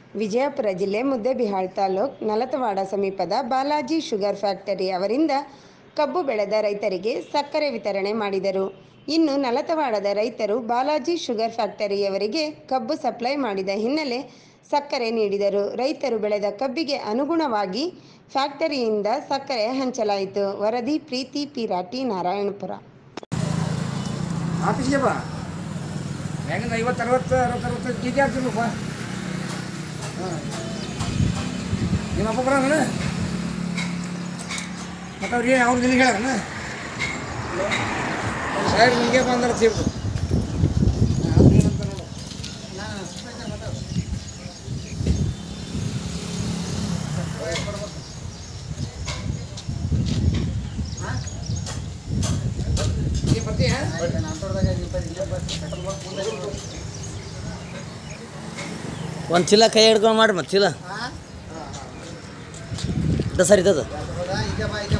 ವಿಜಯಪುರ ಜಿಲ್ಲೆ ಮುದ್ದೇಬಿಹಾಳ್ ತಾಲೂಕ್ ನಲತವಾಡ ಸಮೀಪದ Balaji sugar factory ಅವರಿಂದ ಕಬ್ಬು ಬೆಳೆದ ರೈತರಿಗೆ ಸಕ್ಕರೆ ವಿತರಣೆ ಮಾಡಿದರು ಇನ್ನು ನಲತವಾಡದ ರೈತರು ಬಾಲಾಜಿ ಶುಗರ್ ಫ್ಯಾಕ್ಟರಿಯವರಿಗೆ ಕಬ್ಬು ಸಪ್ಲೈ ಮಾಡಿದ ಹಿನ್ನೆಲೆ ಸಕ್ಕರೆ ನೀಡಿದರು ರೈತರು ಬೆಳೆದ ಕಬ್ಬಿಗೆ ಅನುಗುಣವಾಗಿ ಫ್ಯಾಕ್ಟರಿಯಿಂದ ಸಕ್ಕರೆ ಹಂಚಲಾಯಿತು ವರದಿ ಪ್ರೀತಿ ಪಿರಾಟಿ ನಾರಾಯಣಪುರ ಆಫೀಸ್ಗೆ ಬಾ ಹೆಂಗಂದ್ರೆ ಐವತ್ತು ಅರವತ್ತು ಅರವತ್ತು ಅರವತ್ತು ಕೆ ಜಿ ಆಗ್ತಿರ್ಬೇಕು ಹಾಂ ನಿಮ್ಮ ಅಪ್ಪ ಬರೋಣ ಮತ್ತು ಅವ್ರಿಗೆ ಅವ್ರು ನಿನಗೆ ಹೇಳೋಣ ಸಾಹೇಬ್ ನಿಮಗೆ ಬಂದ್ರೆ ಸೇರ್ತು ಬರ್ತೀಯ ಒಂದು ಚೀಲ ಕೈ ಹಿಡ್ಕೊಂಡು ಮಾಡ್ರಿ ಮತ್ತೆ ಚೀಲ ಇದ ಸರಿತದ ಈಗ ಬಾ ಈಗ